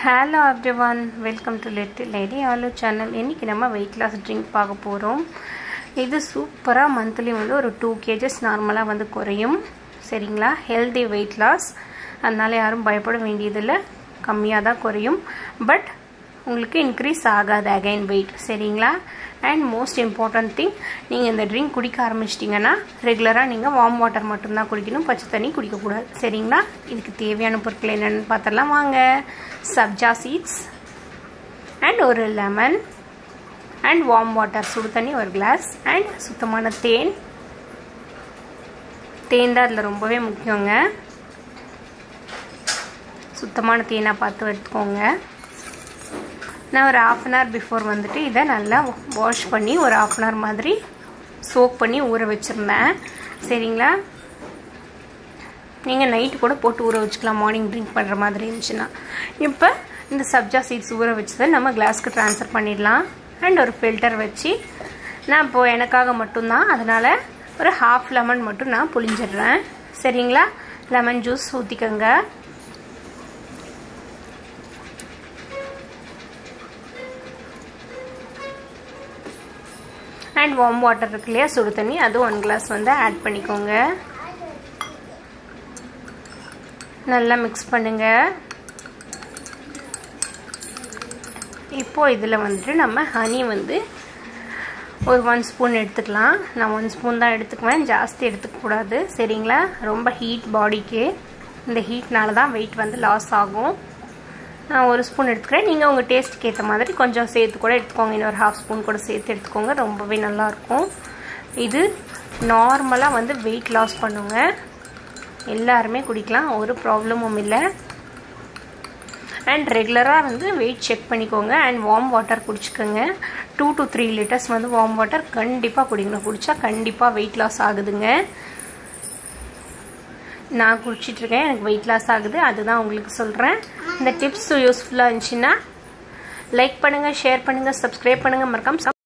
hello every one welcome to little lady ஆலு channel இன்றைக்கி நம்ம வெயிட் லாஸ் ட்ரிங்க் பார்க்க போகிறோம் இது சூப்பராக மந்த்லி வந்து ஒரு டூ கேஜஸ் நார்மலாக வந்து குறையும் சரிங்களா ஹெல்தி வெயிட் லாஸ் அதனால் யாரும் பயப்பட வேண்டியதில்லை கம்மியாக தான் குறையும் பட் உங்களுக்கு இன்க்ரீஸ் ஆகாது அகைன் வெயிட் சரிங்களா அண்ட் மோஸ்ட் இம்பார்ட்டன்ட் திங் நீங்கள் இந்த ட்ரிங்க் குடிக்க ஆரம்பிச்சிட்டிங்கன்னா ரெகுலராக நீங்கள் வார்ம் வாட்டர் மட்டும்தான் குடிக்கணும் பச்சை தண்ணி குடிக்கக்கூடாது சரிங்களா இதுக்கு தேவையான பொருட்கள் என்னென்னு பார்த்துடலாம் வாங்க சப்ஜா சீட்ஸ் அண்ட் ஒரு லெமன் அண்ட் வார்ம் வாட்டர் சுடு தண்ணி ஒரு கிளாஸ் அண்ட் சுத்தமான தேன் தேன் தான் அதில் ரொம்பவே முக்கியங்க சுத்தமான தேனாக பார்த்து எடுத்துக்கோங்க நான் ஒரு ஆஃப் அன் ஹவர் பிஃபோர் வந்துட்டு இதை நல்லா வாஷ் பண்ணி ஒரு ஆஃப் அன் ஹவர் மாதிரி சோக் பண்ணி ஊற வச்சுருந்தேன் சரிங்களா நீங்கள் நைட்டு கூட போட்டு ஊற வச்சுக்கலாம் மார்னிங் ட்ரிங்க் பண்ணுற மாதிரி இருந்துச்சுன்னா இப்போ இந்த சப்ஜா சீட்ஸ் ஊற வச்சதை நம்ம கிளாஸ்க்கு ட்ரான்ஸ்ஃபர் பண்ணிடலாம் அண்ட் ஒரு ஃபில்டர் வச்சு நான் இப்போது எனக்காக மட்டும்தான் அதனால் ஒரு ஹாஃப் லெமன் மட்டும் நான் புளிஞ்சிடுறேன் சரிங்களா லெமன் ஜூஸ் ஊற்றிக்கோங்க அண்ட் வார்ம் வாட்டர் இருக்கு இல்லையா சுடு தண்ணி அது ஒன் கிளாஸ் வந்து ஆட் பண்ணிக்கோங்க நல்லா மிக்ஸ் பண்ணுங்க இப்போ இதில் வந்துட்டு நம்ம ஹனி வந்து ஒரு ஒன் ஸ்பூன் எடுத்துக்கலாம் நான் ஒன் ஸ்பூன் தான் எடுத்துக்குவேன் ஜாஸ்தி எடுத்துக்கக்கூடாது சரிங்களா ரொம்ப ஹீட் பாடிக்கு இந்த ஹீட்னால தான் வெயிட் வந்து லாஸ் ஆகும் நான் ஒரு ஸ்பூன் எடுத்துக்கிறேன் நீங்கள் உங்கள் டேஸ்ட்டுக்கு ஏற்ற மாதிரி கொஞ்சம் சேர்த்து கூட எடுத்துக்கோங்க இன்னொரு ஹாஃப் ஸ்பூன் கூட சேர்த்து எடுத்துக்கோங்க ரொம்பவே நல்லாயிருக்கும் இது நார்மலாக வந்து வெயிட் லாஸ் பண்ணுங்க எல்லாருமே குடிக்கலாம் ஒரு ப்ராப்ளமும் இல்லை அண்ட் ரெகுலராக வந்து வெயிட் செக் பண்ணிக்கோங்க அண்ட் வார்ம் வாட்டர் குடிச்சிக்கோங்க டூ டு த்ரீ லிட்டர்ஸ் வந்து வார்ம் வாட்டர் கண்டிப்பாக குடிக்கணும் குடித்தா கண்டிப்பாக வெயிட் லாஸ் ஆகுதுங்க நான் குடிச்சிட்ருக்கேன் எனக்கு வெயிட் லாஸ் ஆகுது அதுதான் உங்களுக்கு சொல்கிறேன் இந்த டிப்ஸ் யூஸ்ஃபுல்லாக இருந்துச்சுன்னா லைக் பண்ணுங்கள் ஷேர் பண்ணுங்கள் சப்ஸ்கிரைப் பண்ணுங்கள் மறக்காம